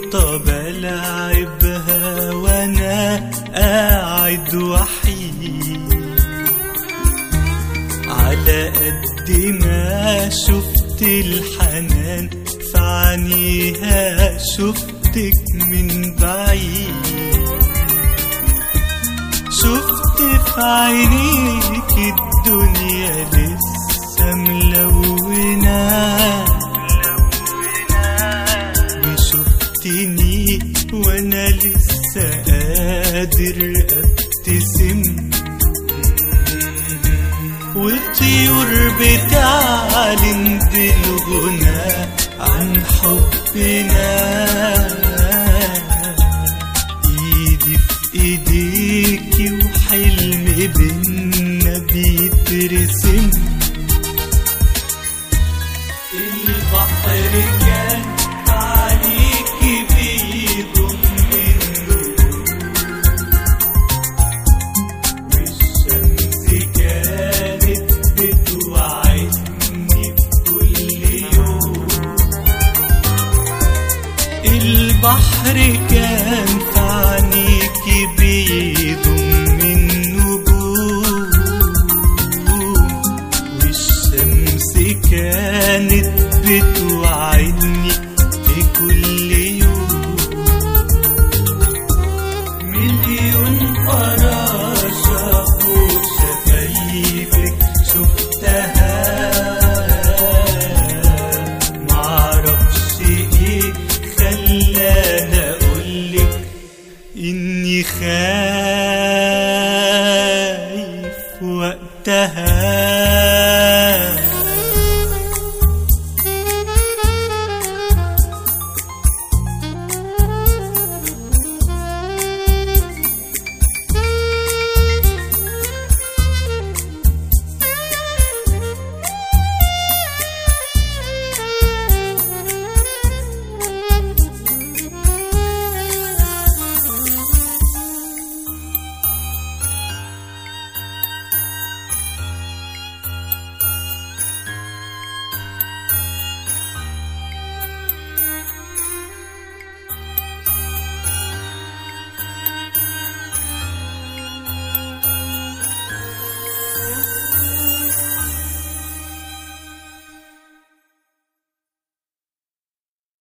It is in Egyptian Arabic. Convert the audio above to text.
طب العبها وانا قاعد وحيد على قد ما شفت الحنان في عينيها شفتك من بعيد شفت في عينيك الدنيا لسه ملونة وشفتني وانا لسه قادر ابتسم والطيور بتعلن بالغنى عن حبنا ايدي في ايديكي وحلم بينا بيترسم البحر كان عليكي بيضم والشمس كانت بتوعدني كل يوم البحر كان في عينيكي بيضم النجوم والشمس كانت بتوعدني في كل يوم مليون فراشة فوق شفايفك شفتها معرفش ايه خلاني اقولك اني خايف